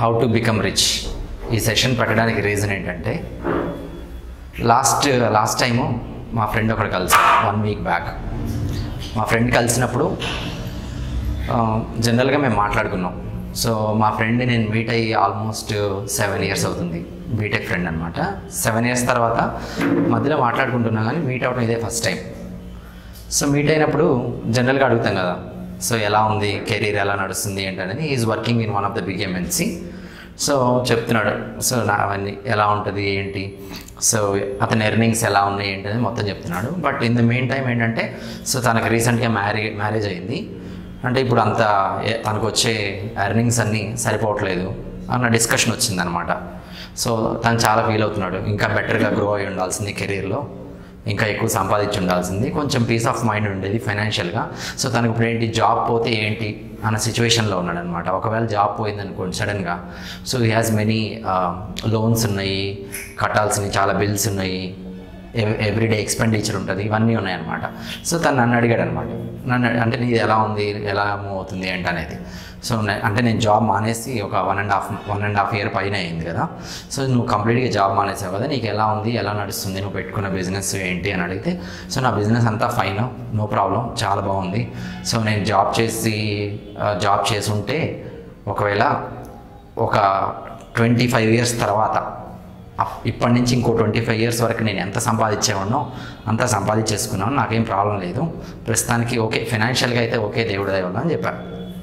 How to become rich ఈ session పెట్టడానికి reason ఏంటంటే లాస్ట్ లాస్ట్ టైము మా ఫ్రెండ్ ఒకడు కలిసి వన్ వీక్ బ్యాక్ మా ఫ్రెండ్ కలిసినప్పుడు జనరల్గా మేము మాట్లాడుకున్నాం సో మా ఫ్రెండ్ నేను మీట్ అయ్యి ఆల్మోస్ట్ సెవెన్ ఇయర్స్ అవుతుంది బీటెక్ ఫ్రెండ్ అనమాట సెవెన్ ఇయర్స్ తర్వాత మధ్యలో మాట్లాడుకుంటున్నా కానీ మీట్ అవడం ఇదే ఫస్ట్ టైం సో మీట్ అయినప్పుడు జనరల్గా అడుగుతాం కదా సో ఎలా ఉంది కెరీర్ ఎలా నడుస్తుంది ఏంటనేది is working in one of the big MNC so చెప్తున్నాడు సో నా అవన్నీ ఎలా ఉంటుంది ఏంటి సో అతని ఎర్నింగ్స్ ఎలా ఉన్నాయి ఏంటి అనేది మొత్తం చెప్తున్నాడు but in the main time ఏంటంటే సో తనకు రీసెంట్గా మ్యారీ మ్యారేజ్ అయింది అంటే ఇప్పుడు అంత ఏ- తనకు వచ్చే ఎర్నింగ్స్ అన్నీ సరిపోవట్లేదు అన్న డిస్కషన్ వచ్చిందనమాట సో తను చాలా ఫీల్ అవుతున్నాడు ఇంకా బెటర్గా గ్రో అయి ఉండాల్సింది కెరీర్లో ఇంకా ఎక్కువ సంపాదించి ఉండాల్సింది కొంచెం పీస్ ఆఫ్ మైండ్ ఉండేది ఫైనాన్షియల్గా సో తనకు ఇప్పుడు ఏంటి జాబ్ పోతే ఏంటి అన్న సిచ్యువేషన్లో ఉన్నాడు అనమాట ఒకవేళ జాబ్ పోయింది అనుకోండి సడన్గా so he has many loans ఉన్నాయి కట్టాల్సినవి చాలా బిల్స్ ఉన్నాయి ఎవ్రీడే ఎక్స్పెండిచర్ ఉంటుంది ఇవన్నీ ఉన్నాయన్నమాట సో తను నన్ను అడిగాడు అనమాట నన్ను అంటే నీది ఎలా ఉంది ఎలా మూవ్ అవుతుంది ఏంటి అనేది సో నే- అంటే నేను జాబ్ మానేసి ఒక one and half one and half year పైన అయింది కదా సో నువ్వు కంప్లీట్గా జాబ్ మానేసావు కదా నీకు ఎలా ఉంది ఎలా నడుస్తుంది నువ్వు పెట్టుకున్న బిజినెస్ ఏంటి అని అడిగితే సో నా బిజినెస్ అంతా ఫైన్ నో ప్రాబ్లం చాలా బాగుంది సో నేను జాబ్ చేసి ఆ, జాబ్ చేసి ఉంటే ఒకవేళ ఒక ట్వంటీ ఫైవ్ ఇయర్స్ తర్వాత అప్- ఇప్పటి నుంచి ఇంకో ట్వంటీ ఫైవ్ ఇయర్స్ వరకు నేను ఎంత సంపాదించేవాడినో అంతా సంపాదించేసుకున్నాను నాకేం ప్రాబ్లం లేదు ప్రస్తుతానికి ఓకే ఫైనాన్షియల్గా అయితే ఓకే దేవుడి దయ వల్ల అని చెప్పాను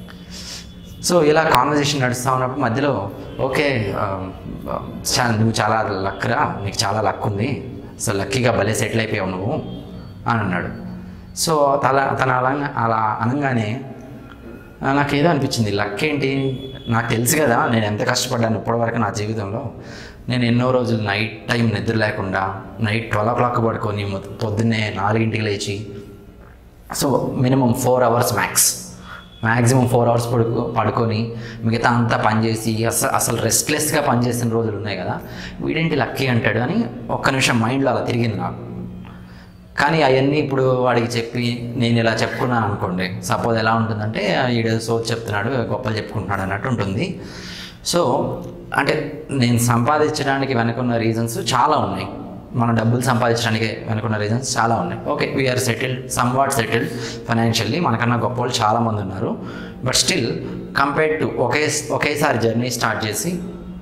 సో ఇలా కాన్వర్జేషన్ నడుస్తూ ఉన్నప్పుడు మధ్యలో ఓకే ఆ, చా- నువ్వు చాలా లక్రా నీకు చాలా లక్ ఉంది సో లక్కీగా భలే సెటిల్ అయిపోయావు నువ్వు అని అన్నాడు సో తల తన అలా అలా అనగానే ఆ, నాకేదో అనిపించింది లక్ ఏంటి నాకు తెలుసు కదా నేను ఎంత కష్టపడ్డాను ఇప్పటివరకు నా జీవితంలో నేను ఎన్నో రోజులు నైట్ టైం నిద్ర లేకుండా నైట్ ట్వెల్వ్ ఓ క్లాక్ పడుకొని మొ- పొద్దున్నే నాలుగింటికి లేచి so minimum four hours max maximum four hours పడుకో పడుకొని మిగతా అంతా పనిచేసి అసలు అసలు రెస్ట్లెస్గా పనిచేసిన రోజులు ఉన్నాయి కదా వీడేంటి లక్కీ అంటాడు అని ఒక్క నిమిషం మైండ్లో అలా తిరిగింది నాకు కానీ అవన్నీ ఇప్పుడు వాడికి చెప్పి నేను ఇలా చెప్పుకున్నాను అనుకోండి సపోజ్ ఎలా ఉంటుందంటే ఈడు సోచ్ చెప్తున్నాడు గొప్పలు చెప్పుకుంటున్నాడు అన్నట్టు ఉంటుంది సో అంటే నేను సంపాదించడానికి వెనుకున్న రీజన్స్ చాలా ఉన్నాయి మన డబ్బులు సంపాదించడానికి వెనుకున్న రీజన్స్ చాలా ఉన్నాయి okay we're settled somewhat settled financially మనకన్నా గొప్ప వాళ్ళు చాలామంది ఉన్నారు బట్ స్టిల్ కంపేర్డ్ టు ఒకే ఒకేసారి జర్నీ స్టార్ట్ చేసి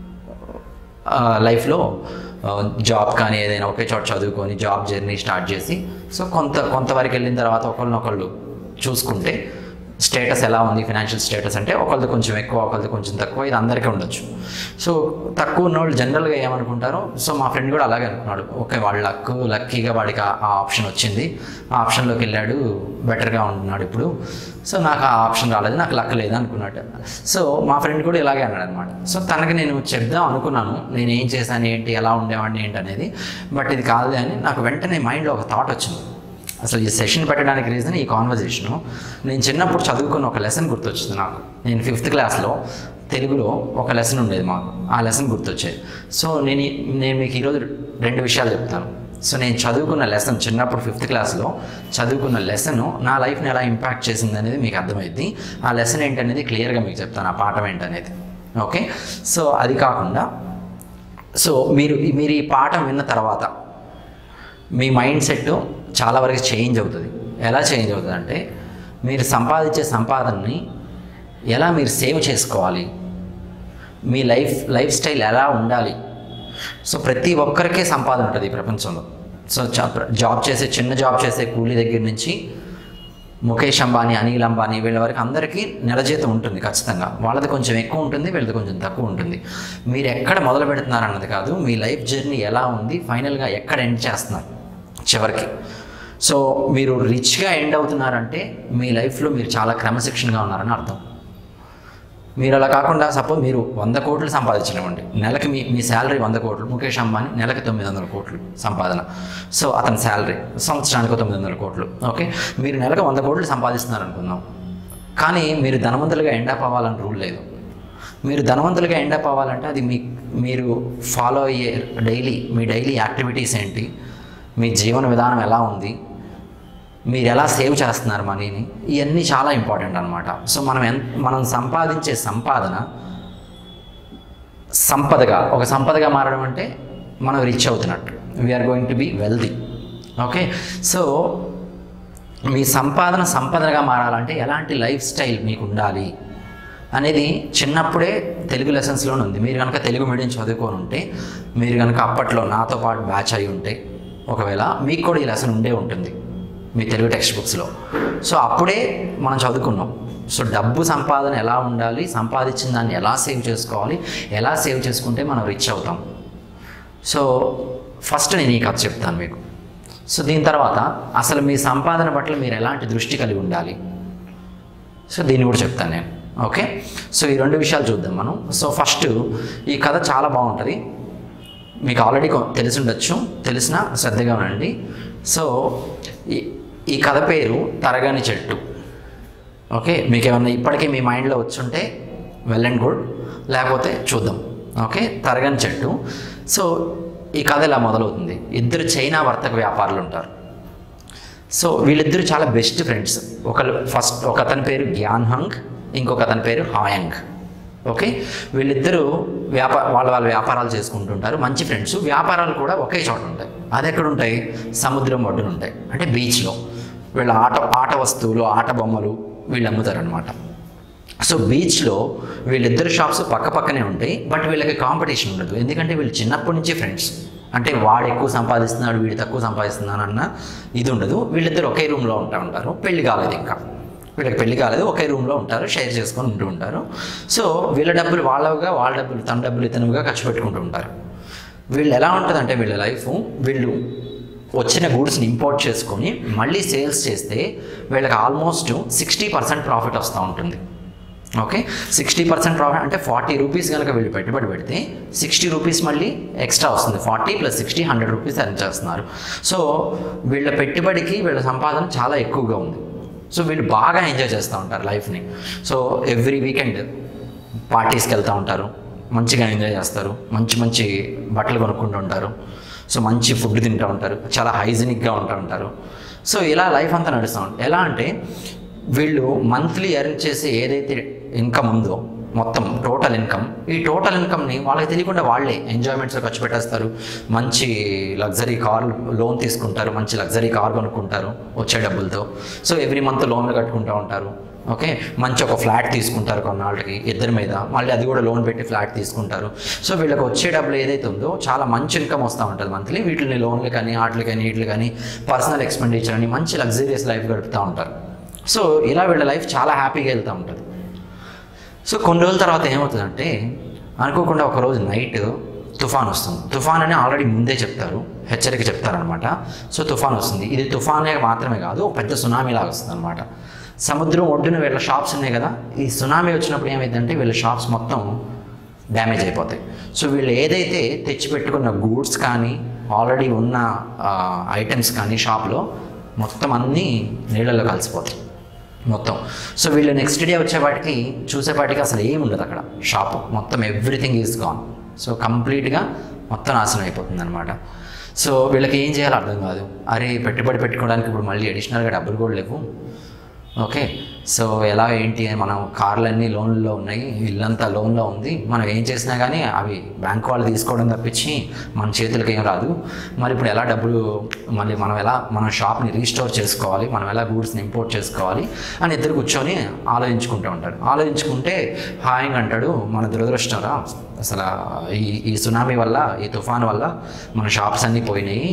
లైఫ్లో జాబ్ కానీ ఏదైనా ఒకే చోట చదువుకొని జాబ్ జర్నీ స్టార్ట్ చేసి సో కొంత కొంతవరకు వెళ్ళిన తర్వాత ఒకళ్ళనొకళ్ళు చూసుకుంటే స్టేటస్ ఎలా ఉంది ఫినాన్షియల్ స్టేటస్ అంటే ఒకళ్ళది కొంచెం ఎక్కువ ఒకళ్ళది కొంచెం తక్కువ ఇది అందరికీ ఉండొచ్చు సో తక్కువ ఉన్నోళ్ళు జనరల్గా ఏమనుకుంటారో సో మా ఫ్రెండ్ కూడా అలాగే అనుకున్నాడు ఓకే వాళ్ళ లక్ లక్కీగా వాడికి ఆ ఆ ఆప్షన్ వచ్చింది ఆ ఆప్షన్లోకి వెళ్ళాడు బెటర్గా ఉంటున్నాడు ఇప్పుడు సో నాకు ఆ ఆప్షన్ రాలేదు నాకు లక్ లేదు అనుకున్నాడు సో మా ఫ్రెండ్ కూడా ఇలాగే అన్నాడు అనమాట సో తనకి నేను చెప్దాం అనుకున్నాను నేను ఏం చేశాను ఏంటి ఎలా ఉండేవాడిని ఏంటి అనేది బట్ ఇది కాదు అని నాకు వెంటనే మైండ్లో ఒక థాట్ వచ్చింది అసలు ఈ సెషన్ పెట్టడానికి రీజన్ ఈ కాన్వర్జేషను నేను చిన్నప్పుడు చదువుకున్న ఒక లెసన్ గుర్తొచ్చింది నాకు నేను ఫిఫ్త్ క్లాస్లో తెలుగులో ఒక లెసన్ ఉండేది మాకు ఆ లెసన్ గుర్తొచ్చేది సో నేను ఈ- నేను మీకు ఈరోజు రెండు విషయాలు చెప్తాను సో నేను చదువుకున్న లెసన్ చిన్నప్పుడు ఫిఫ్త్ క్లాస్లో చదువుకున్న లెసన్ నా లైఫ్ని ఎలా ఇంపాక్ట్ చేసింది అనేది మీకు అర్థమైంది ఆ లెసన్ ఏంటనేది క్లియర్గా మీకు చెప్తాను ఆ పాఠం ఏంటనేది ఓకే సో అది కాకుండా సో మీరు మీరు ఈ పాఠం విన్న తర్వాత మీ మైండ్ సెట్ చాలా వరకు చేంజ్ అవుతుంది ఎలా చేంజ్ అవుతుంది అంటే మీరు సంపాదించే సంపాదనని ఎలా మీరు సేవ్ చేసుకోవాలి మీ లైఫ్ లైఫ్ స్టైల్ ఎలా ఉండాలి సో ప్రతి ఒక్కరికే సంపాదన ఉంటుంది ఈ ప్రపంచంలో సో జా- జాబ్ చేసే చిన్న జాబ్ చేసే కూలీ దగ్గర నుంచి ముఖేష్ అంబానీ అనిల్ అంబానీ వీళ్ళ వరకు అందరికీ నెల జీతం ఉంటుంది ఖచ్చితంగా వాళ్ళది కొంచెం ఎక్కువ ఉంటుంది వీళ్ళది కొంచెం తక్కువ ఉంటుంది మీరు ఎక్కడ మొదలు పెడుతున్నారు అన్నది కాదు మీ లైఫ్ జర్నీ ఎలా ఉంది ఫైనల్గా ఎక్కడ ఎండ్ చేస్తున్నారు చివరికి సో మీరు రిచ్గా ఎండ్ అవుతున్నారంటే మీ లైఫ్లో మీరు చాలా క్రమశిక్షణగా ఉన్నారని అర్థం మీరు అలా కాకుండా సపోజ్ మీరు వంద కోట్లు సంపాదించనివ్వండి నెలకి మీ మీ శాలరీ వంద కోట్లు ముఖేష్ అంబానీ నెలకి తొమ్మిది వందల కోట్లు సంపాదన సో అతని శాలరీ సంవత్సరానికి తొమ్మిది వందల కోట్లు ఓకే మీరు నెలకు వంద కోట్లు సంపాదిస్తున్నారు అనుకుందాం కానీ మీరు ధనవంతులుగా ఎండ్ అప్ అవ్వాలని రూల్ లేదు మీరు ధనవంతులుగా ఎండ్ అప్ అవ్వాలంటే అది మీ మీరు ఫాలో అయ్యే డైలీ మీ డైలీ యాక్టివిటీస్ ఏంటి మీ జీవన విధానం ఎలా ఉంది మీరు ఎలా సేవ్ చేస్తున్నారు మనీని ఇవన్నీ చాలా ఇంపార్టెంట్ అనమాట సో మనం ఎన్ మనం సంపాదించే సంపాదన సంపదగా ఒక సంపదగా మారడం అంటే మనం రిచ్ అవుతున్నట్టు we're going to be wealthy okay so మీ సంపాదన సంపదగా మారాలంటే ఎలాంటి లైఫ్ స్టైల్ మీకు ఉండాలి అనేది చిన్నప్పుడే తెలుగు లెసన్స్లోనే ఉంది మీరు కనుక తెలుగు మీడియం చదువుకొని ఉంటే మీరు కనుక అప్పట్లో నాతో పాటు బ్యాచ్ అయి ఉంటే ఒకవేళ మీకు కూడా ఈ లెసన్ ఉండే ఉంటుంది మీ తెలుగు టెక్స్ట్ బుక్స్లో సో అప్పుడే మనం చదువుకున్నాం సో డబ్బు సంపాదన ఎలా ఉండాలి సంపాదించిన దాన్ని ఎలా సేవ్ చేసుకోవాలి ఎలా సేవ్ చేసుకుంటే మనం రిచ్ అవుతాం సో ఫస్ట్ నేను ఈ కథ చెప్తాను మీకు సో దీని తర్వాత అసలు మీ సంపాదన పట్ల మీరు ఎలాంటి దృష్టి కలిగి ఉండాలి సో దీన్ని కూడా చెప్తాను నేను ఓకే సో ఈ రెండు విషయాలు చూద్దాం మనం సో ఫస్ట్ ఈ కథ చాలా బాగుంటుంది మీకు ఆల్రెడీ కొ- తెలిసి ఉండొచ్చు తెలిసిన శ్రద్ధగా ఉండండి సో ఈ ఈ కథ పేరు తరగని చెట్టు ఓకే మీకు ఏమన్నా ఇప్పటికీ మీ మైండ్లో వచ్చుంటే వెల్ అండ్ గుడ్ లేకపోతే చూద్దాం ఓకే తరగని చెట్టు సో ఈ కథ ఇలా మొదలవుతుంది ఇద్దరు చైనా వర్తక వ్యాపారులు ఉంటారు సో వీళ్ళిద్దరు చాలా బెస్ట్ ఫ్రెండ్స్ ఒకరు ఫస్ట్ ఒక అతని పేరు గ్యాన్ హంగ్ ఇంకొక అతని పేరు హాయంగ్ ఓకే వీళ్ళిద్దరూ వ్యాపార వాళ్ళ వాళ్ళ వ్యాపారాలు చేసుకుంటుంటారు మంచి ఫ్రెండ్స్ వ్యాపారాలు కూడా ఒకే చోట ఉంటాయి అది ఎక్కడ ఉంటాయి సముద్రం ఒడ్డున ఉంటాయి అంటే బీచ్లో వీళ్ళ ఆట ఆట వస్తువులు ఆట బొమ్మలు వీళ్ళు అమ్ముతారు అనమాట సో బీచ్లో వీళ్ళిద్దరు షాప్స్ పక్క పక్కనే ఉంటాయి బట్ వీళ్ళకి కాంపిటీషన్ ఉండదు ఎందుకంటే వీళ్ళు చిన్నప్పటి నుంచి ఫ్రెండ్స్ అంటే వాడు ఎక్కువ సంపాదిస్తున్నాడు వీడు తక్కువ సంపాదిస్తున్నాడు అన్న ఇది ఉండదు వీళ్ళిద్దరు ఒకే రూమ్లో ఉంటా ఉంటారు పెళ్లి కాలేదు ఇంకా వీళ్ళకి పెళ్లి కాలేదు ఒకే రూమ్లో ఉంటారు షేర్ చేసుకొని ఉంటూ ఉంటారు సో వీళ్ళ డబ్బులు వాళ్ళవుగా వాళ్ళ డబ్బులు తన డబ్బులు ఇతనుగా ఖర్చు పెట్టుకుంటూ ఉంటారు వీళ్ళు ఎలా ఉంటుందంటే వీళ్ళ లైఫ్ వీళ్ళు వచ్చిన గూడ్స్ని ఇంపోర్ట్ చేసుకొని మళ్ళీ సేల్స్ చేస్తే వీళ్ళకి ఆల్మోస్ట్ సిక్స్టీ పర్సెంట్ ప్రాఫిట్ వస్తూ ఉంటుంది ఓకే సిక్స్టీ పర్సెంట్ ప్రాఫిట్ అంటే ఫార్టీ రూపీస్ కనుక వీళ్ళు పెట్టుబడి పెడితే సిక్స్టీ రూపీస్ మళ్ళీ ఎక్స్ట్రా వస్తుంది forty plus sixty hundred rupees earn చేస్తున్నారు సో వీళ్ళ పెట్టుబడికి వీళ్ళ సంపాదన చాలా ఎక్కువగా ఉంది సో వీళ్ళు బాగా ఎంజాయ్ చేస్తూ ఉంటారు లైఫ్ని సో ఎవ్రీ వీకెండ్ పార్టీస్కి వెళ్తూ ఉంటారు మంచిగా ఎంజాయ్ చేస్తారు మంచి మంచి బట్టలు కొనుక్కుంటూ ఉంటారు సో మంచి ఫుడ్ తింటూ ఉంటారు చాలా హైజీనిక్గా ఉంటూ ఉంటారు సో ఇలా లైఫ్ అంతా నడుస్తూ ఉంటుంది ఎలా అంటే వీళ్ళు మంత్లీ ఎర్న్ చేసే ఏదైతే ఇన్కమ్ ఉందో మొత్తం టోటల్ ఇన్కమ్ ఈ టోటల్ ఇన్కమ్ని వాళ్ళకి తెలియకుండా వాళ్ళే ఎంజాయ్మెంట్స్లో ఖర్చు పెట్టేస్తారు మంచి లగ్జరీ కార్ లోన్ తీసుకుంటారు మంచి లగ్జరీ కార్ కొనుక్కుంటారు వచ్చే డబ్బులతో సో ఎవ్రీ మంత్ లోన్లు కట్టుకుంటూ ఉంటారు ఓకే మంచి ఒక ఫ్లాట్ తీసుకుంటారు కొన్నాళ్ళకి ఇద్దరి మీద మళ్ళీ అది కూడా లోన్ పెట్టి ఫ్లాట్ తీసుకుంటారు సో వీళ్ళకి వచ్చే డబ్బులు ఏదైతే ఉందో చాలా మంచి ఇన్కమ్ వస్తూ ఉంటుంది మంత్లీ వీటిని లోన్లు కానీ వాటికి కానీ వీటికి కానీ పర్సనల్ ఎక్స్పెండిచర్ అని మంచి లగ్జరియస్ లైఫ్ గడుపుతూ ఉంటారు సో ఇలా వీళ్ళ లైఫ్ చాలా హ్యాపీగా వెళ్తూ ఉంటుంది సో కొన్ని రోజుల తర్వాత ఏమవుతుందంటే అనుకోకుండా ఒక రోజు నైట్ తుఫాన్ వస్తుంది తుఫాన్ అని ఆల్రెడీ ముందే చెప్తారు హెచ్చరిక చెప్తారనమాట సో తుఫాన్ వస్తుంది ఇది తుఫానే మాత్రమే కాదు ఒక పెద్ద సునామీ లాగా వస్తుంది అనమాట సముద్రం ఒడ్డున వీళ్ళ షాప్స్ ఉన్నాయి కదా ఈ సునామీ వచ్చినప్పుడు ఏమైందంటే వీళ్ళ షాప్స్ మొత్తం డ్యామేజ్ అయిపోతాయి సో వీళ్ళు ఏదైతే తెచ్చిపెట్టుకున్న గూడ్స్ కానీ ఆల్రెడీ ఉన్న ఐటమ్స్ కానీ షాప్లో మొత్తం అన్నీ నీళ్ళల్లో కలిసిపోతాయి మొత్తం సో వీళ్ళు నెక్స్ట్ డే వచ్చేపాటికి చూసేపాటికి అసలు ఏమి ఉండదు అక్కడ షాప్ మొత్తం ఎవ్రీథింగ్ ఈజ్ గాన్ సో కంప్లీట్గా మొత్తం నాశనం అయిపోతుంది అనమాట సో వీళ్ళకి ఏం చేయాలో అర్థం కాదు అరే పెట్టుబడి పెట్టుకోవడానికి ఇప్పుడు మళ్ళీ అడిషనల్గా డబ్బులు కూడా లేవు ఓకే సో ఎలా ఏంటి అని మనం కార్లన్నీ లోన్లో ఉన్నాయి ఇల్లంతా లోన్లో ఉంది మనం ఏం చేసినా కానీ అవి బ్యాంక్ వాళ్ళు తీసుకోవడం తప్పించి మన చేతులకి ఏం రాదు మరి ఇప్పుడు ఎలా డబ్బులు మళ్ళీ మనం ఎలా మన షాప్ని రీస్టోర్ చేసుకోవాలి మనం ఎలా గూడ్స్ని ఇంపోర్ట్ చేసుకోవాలి అని ఇద్దరు కూర్చొని ఆలోచించుకుంటూ ఉంటారు ఆలోచించుకుంటే హాయంగా అంటాడు మన దురదృష్టంరా అసలు ఈ ఈ సునామీ వల్ల ఈ తుఫాన్ వల్ల మన షాప్స్ అన్నీ పోయినాయి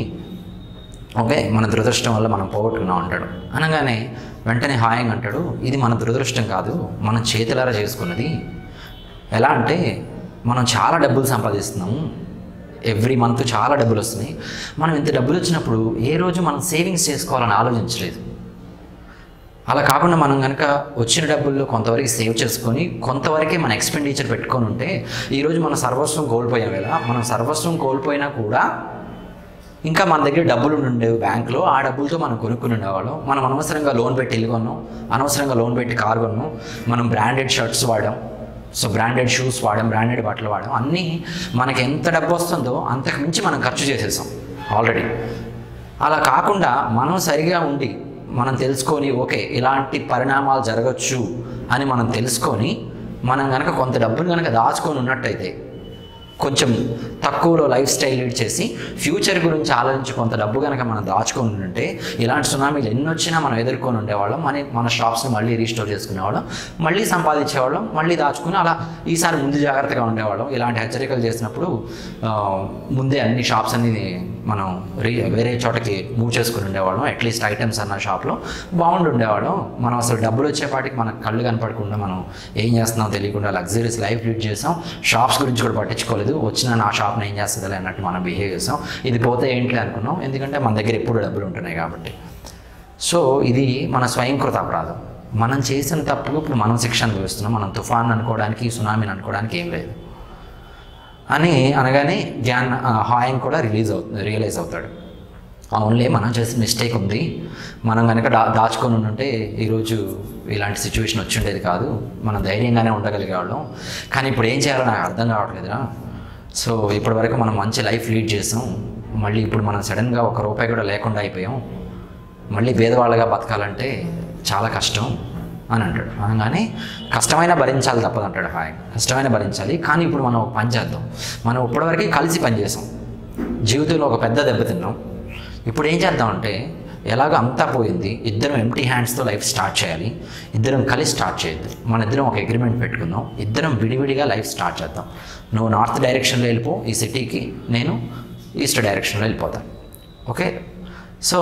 ఓకే మన దురదృష్టం వల్ల మనం పోగొట్టుకున్నాం అంటాడు అనగానే వెంటనే హాయంగా అంటాడు ఇది మన దురదృష్టం కాదు మనం చేతులారా చేసుకున్నది ఎలా అంటే మనం చాలా డబ్బులు సంపాదిస్తున్నాము ఎవ్రీ మంత్ చాలా డబ్బులు వస్తున్నాయి మనం ఇంత డబ్బులు వచ్చినప్పుడు ఏ రోజు మనం సేవింగ్స్ చేసుకోవాలని ఆలోచించలేదు అలా కాకుండా మనం కనుక వచ్చిన డబ్బుల్లో కొంతవరకు సేవ్ చేసుకొని కొంతవరకే మన ఎక్స్పెండిచర్ పెట్టుకొని ఉంటే ఈరోజు మన సర్వస్వం కోల్పోయాం కదా మనం సర్వస్వం కోల్పోయినా కూడా ఇంకా మన దగ్గర డబ్బులు ఉండేవి బ్యాంకులో ఆ డబ్బులతో మనం కొనుక్కుని ఉండేవాళ్ళం మనం అనవసరంగా లోన్ పెట్టి ఇల్లు కొన్నాం అనవసరంగా లోన్ పెట్టి కార్ కొన్నాం మనం బ్రాండెడ్ షర్ట్స్ వాడాం సో బ్రాండెడ్ షూస్ వాడాం బ్రాండెడ్ బట్టలు వాడాం అన్నీ మనకి ఎంత డబ్బు వస్తుందో అంతకు మించి మనం ఖర్చు చేసేసాం ఆల్రెడీ అలా కాకుండా మనం సరిగా ఉండి మనం తెలుసుకొని ఓకే ఇలాంటి పరిణామాలు జరగచ్చు అని మనం తెలుసుకొని మనం కనుక కొంత డబ్బును కనుక దాచుకొని ఉన్నట్టయితే కొంచెం తక్కువలో లైఫ్ స్టైల్ లీడ్ చేసి ఫ్యూచర్ గురించి ఆలోచించి కొంత డబ్బు కనుక మనం దాచుకొని ఉంటే ఇలాంటి సునామీలు ఎన్ని వచ్చినా మనం ఎదుర్కొని ఉండేవాళ్ళం మన మన షాప్స్ని మళ్ళీ రీస్టోర్ చేసుకునేవాళ్ళం మళ్ళీ సంపాదించేవాళ్ళం మళ్ళీ దాచుకుని అలా ఈసారి ముందు జాగ్రత్తగా ఉండేవాళ్ళం ఇలాంటి హెచ్చరికలు చేసినప్పుడు ఆ, ముందే అన్ని షాప్స్ అన్ని మనం రీ వేరే చోటకి మూవ్ చేసుకుని ఉండేవాళ్ళం అట్లీస్ట్ ఐటమ్స్ అన్న షాప్లో బాగుండి ఉండేవాళ్ళం మనం అసలు డబ్బులు వచ్చేపాటికి మనకు కళ్ళు కనపడకుండా మనం ఏం చేస్తున్నాం తెలియకుండా లగ్జరీస్ లైఫ్ లీడ్ చేసాం షాప్స్ గురించి కూడా పట్టించుకోలేదు వచ్చిన నా షాప్ని ఏం చేస్తుందిలే అన్నట్టు మనం బిహేవ్ చేసాం ఇది పోతే ఏంటి అనుకున్నాం ఎందుకంటే మన దగ్గర ఎప్పుడు డబ్బులు ఉంటున్నాయి కాబట్టి సో ఇది మన స్వయంకృత అపరాధం మనం చేసిన తప్పుకు ఇప్పుడు మనం శిక్ష అనుభవిస్తున్నాం మనం తుఫాన్ అనుకోవడానికి సునామీని అనుకోవడానికి ఏం లేదు అని అనగానే జ్ఞాన్ ఆ, హాయం కూడా రిలీజ్ అవుతుంది రియలైజ్ అవుతాడు ఓన్లీ మనం చేసిన మిస్టేక్ ఉంది మనం కనుక దా దాచుకొని ఉంటే ఈరోజు ఇలాంటి సిచ్యువేషన్ వచ్చి ఉండేది కాదు మనం ధైర్యంగానే ఉండగలిగేవాళ్ళం కానీ ఇప్పుడు ఏం చేయాలో నాకు అర్థం కావట్లేదురా సో ఇప్పటి వరకు మనం మంచి లైఫ్ లీడ్ చేసాం మళ్ళీ ఇప్పుడు మనం సడన్గా ఒక రూపాయి కూడా లేకుండా అయిపోయాం మళ్ళీ పేదవాళ్ళగా బతకాలంటే చాలా కష్టం అని అంటాడు అనగానే కష్టమైన భరించాలి తప్పదు అంటాడు హాయ్ కష్టమైన భరించాలి కానీ ఇప్పుడు మనం ఒక పని చేద్దాం మనం ఇప్పటివరకు కలిసి పని చేసాం జీవితంలో ఒక పెద్ద దెబ్బతిన్నాం ఇప్పుడు ఏం చేద్దాం అంటే ఎలాగో అంతా పోయింది ఇద్దరం ఎంటీ హ్యాండ్స్తో లైఫ్ స్టార్ట్ చేయాలి ఇద్దరం కలిసి స్టార్ట్ చేయొద్దు మన ఇద్దరం ఒక అగ్రిమెంట్ పెట్టుకుందాం ఇద్దరం విడివిడిగా లైఫ్ స్టార్ట్ చేద్దాం నువ్వు నార్త్ డైరెక్షన్లో వెళ్ళిపో ఈ సిటీకి నేను ఈస్ట్ డైరెక్షన్లో వెళ్ళిపోతాను ఓకే సో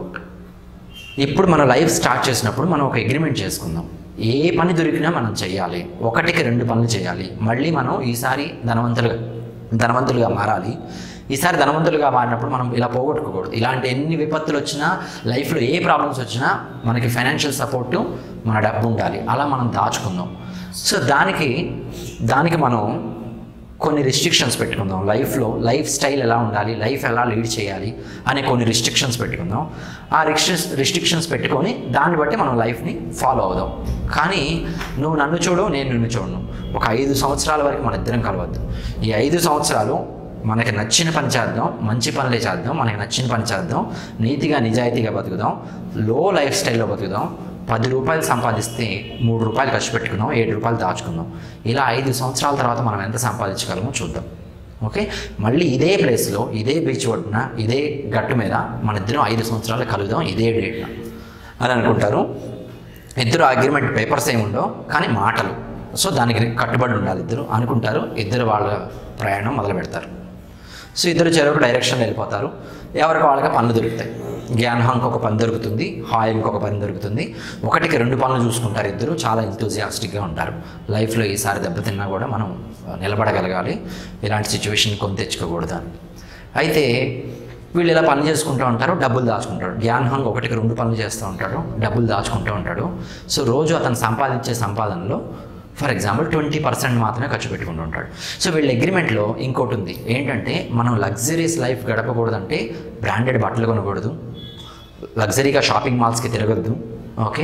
ఇప్పుడు మనం లైఫ్ స్టార్ట్ చేసినప్పుడు మనం ఒక అగ్రిమెంట్ చేసుకుందాం ఏ పని దొరికినా మనం చేయాలి ఒకటికి రెండు పనులు చేయాలి మళ్ళీ మనం ఈసారి ధనవంతులుగా ధనవంతులుగా మారాలి ఈసారి ధనవంతులుగా మారినప్పుడు మనం ఇలా పోగొట్టుకోకూడదు ఇలాంటి ఎన్ని విపత్తులు వచ్చినా లైఫ్లో ఏ ప్రాబ్లమ్స్ వచ్చినా మనకి ఫైనాన్షియల్ సపోర్టు మన డబ్బు ఉండాలి అలా మనం దాచుకుందాం సో దానికి దానికి మనం కొన్ని రిస్ట్రిక్షన్స్ పెట్టుకుందాం లైఫ్లో లైఫ్ స్టైల్ ఎలా ఉండాలి లైఫ్ ఎలా లీడ్ చేయాలి అనే కొన్ని రిస్ట్రిక్షన్స్ పెట్టుకుందాం ఆ రిస్ట్రిక్షన్స్ రిస్ట్రిక్షన్స్ పెట్టుకొని దాన్ని బట్టి మనం లైఫ్ని ఫాలో అవుదాం కానీ నువ్వు నన్ను చూడు నేను నిన్ను చూడను ఒక ఐదు సంవత్సరాల వరకు మన ఇద్దరం కలవద్దు ఈ ఐదు సంవత్సరాలు మనకి నచ్చిన పని చేద్దాం మంచి పనులే చేద్దాం మనకి నచ్చిన పని చేద్దాం నీతిగా నిజాయితీగా బతుకుదాం లో లైఫ్ స్టైల్లో బతుకుదాం పది రూపాయలు సంపాదిస్తే మూడు రూపాయలు ఖర్చు పెట్టుకుందాం ఏడు రూపాయలు దాచుకుందాం ఇలా ఐదు సంవత్సరాల తర్వాత మనం ఎంత సంపాదించగలమో చూద్దాం ఓకే మళ్ళీ ఇదే ప్లేస్లో ఇదే బీచ్ ఒడ్డున ఇదే గట్టు మీద మన ఇద్దరం ఐదు సంవత్సరాలు కలుద్దాం ఇదే డేట్న అని అనుకుంటారు ఇద్దరు అగ్రిమెంట్ పేపర్స్ ఏమి ఉండవు కానీ మాటలు సో దానికి కట్టుబడి ఉండాలి ఇద్దరు అనుకుంటారు ఇద్దరు వాళ్ళ ప్రయాణం మొదలు పెడతారు సో ఇద్దరు చెరొక డైరెక్షన్ వెళ్ళిపోతారు ఎవరికి వాళ్ళకి పనులు దొరుకుతాయి జ్ఞాన్హాంకి ఒక పని దొరుకుతుంది హాయంకి ఒక పని దొరుకుతుంది ఒకటికి రెండు పనులు చూసుకుంటారు ఇద్దరు చాలా ఎంతూజియాస్టిక్గా ఉంటారు లైఫ్లో ఈసారి దెబ్బతిన్నా కూడా మనం నిలబడగలగాలి ఇలాంటి సిచ్యువేషన్ కొని తెచ్చుకోకూడదు అని అయితే వీళ్ళు ఇలా పని చేసుకుంటూ ఉంటారు డబ్బులు దాచుకుంటాడు జ్ఞాన్హాంగ్ ఒకటికి రెండు పనులు చేస్తూ ఉంటాడు డబ్బులు దాచుకుంటూ ఉంటాడు సో రోజు అతను సంపాదించే సంపాదనలో ఫర్ ఎగ్జాంపుల్ ట్వంటీ పర్సెంట్ మాత్రమే ఖర్చు పెట్టుకుంటూ ఉంటాడు సో వీళ్ళ అగ్రిమెంట్లో ఇంకోటి ఉంది ఏంటంటే మనం లగ్జరీస్ లైఫ్ గడపకూడదంటే బ్రాండెడ్ బట్టలు కొనకూడదు లగ్జరీగా షాపింగ్ మాల్స్కి తిరగద్దు ఓకే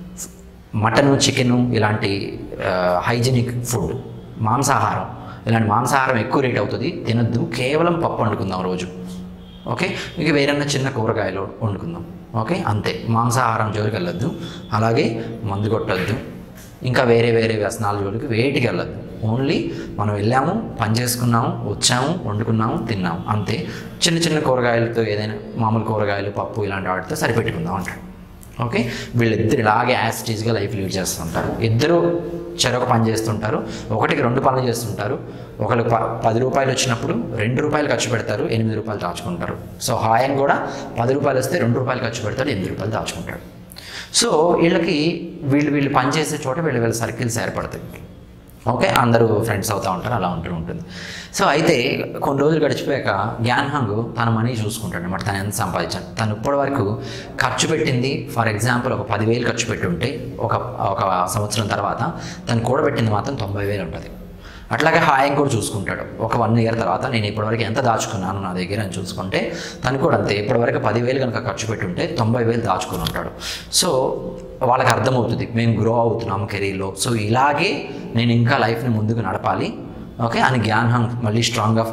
మటను చికెను ఇలాంటి హైజీనిక్ ఫుడ్ మాంసాహారం ఇలాంటి మాంసాహారం ఎక్కువ రేట్ అవుతుంది తినద్దు కేవలం పప్పు వండుకుందాం రోజు ఓకే ఇక వేరన్నా చిన్న కూరగాయలు వండుకుందాం ఓకే అంతే మాంసాహారం జోలికి వెళ్ళొద్దు అలాగే మందు కొట్టద్దు ఇంకా వేరే వేరే వ్యసనాల జోలికి వేటికి వెళ్ళొద్దు ఓన్లీ మనం వెళ్ళాము పని చేసుకున్నాము వచ్చాము వండుకున్నాము తిన్నాము అంతే చిన్న చిన్న కూరగాయలతో ఏదైనా మామూలు కూరగాయలు పప్పు ఇలాంటి వాటితో సరిపెట్టుకుందాం అంటాడు ఓకే వీళ్ళిద్దరు ఇలాగే యాస్టీజ్గా లైఫ్ లీడ్ చేస్తుంటారు ఇద్దరు చెరొక పని చేస్తుంటారు ఒకటికి రెండు పనులు చేస్తుంటారు ఒకళ్ళు ప పది రూపాయలు వచ్చినప్పుడు రెండు రూపాయలు ఖర్చు పెడతారు ఎనిమిది రూపాయలు దాచుకుంటారు సో హాయం కూడా పది రూపాయలు వస్తే రెండు రూపాయలు ఖర్చు పెడతాడు ఎనిమిది రూపాయలు దాచుకుంటాడు సో వీళ్ళకి వీళ్ళు వీళ్ళు పనిచేసే చోట వీళ్ళ వీళ్ళ సర్కిల్స్ ఏర్పడతాయి ఓకే అందరూ ఫ్రెండ్స్ అవుతూ ఉంటారు అలా ఉంటూ ఉంటుంది సో అయితే కొన్ని రోజులు గడిచిపోయాక జ్ఞాన్హంగ్ తన మనీ చూసుకుంటాడు అనమాట తను ఎంత సంపాదించాడు తను ఇప్పటి వరకు ఖర్చు పెట్టింది ఫర్ ఎగ్జాంపుల్ ఒక పదివేలు ఖర్చు పెట్టి ఉంటే ఒక ఒక సంవత్సరం తర్వాత తను కూడబెట్టింది మాత్రం తొంభై వేలు ఉంటుంది అట్లాగే హాయం కూడా చూసుకుంటాడు ఒక వన్ ఇయర్ తర్వాత నేను ఇప్పటివరకు ఎంత దాచుకున్నాను నా దగ్గర అని చూసుకుంటే తను కూడా అంతే ఇప్పటివరకు పదివేలు కనుక ఖర్చు పెట్టి ఉంటే తొంభై వేలు దాచుకుని ఉంటాడు సో వాళ్ళకి అర్థమవుతుంది మేము గ్రో అవుతున్నాము కెరీర్లో సో ఇలాగే నేను ఇంకా లైఫ్ని ముందుకు నడపాలి ఓకే అని జ్ఞానం మళ్ళీ స్ట్రాంగ్గా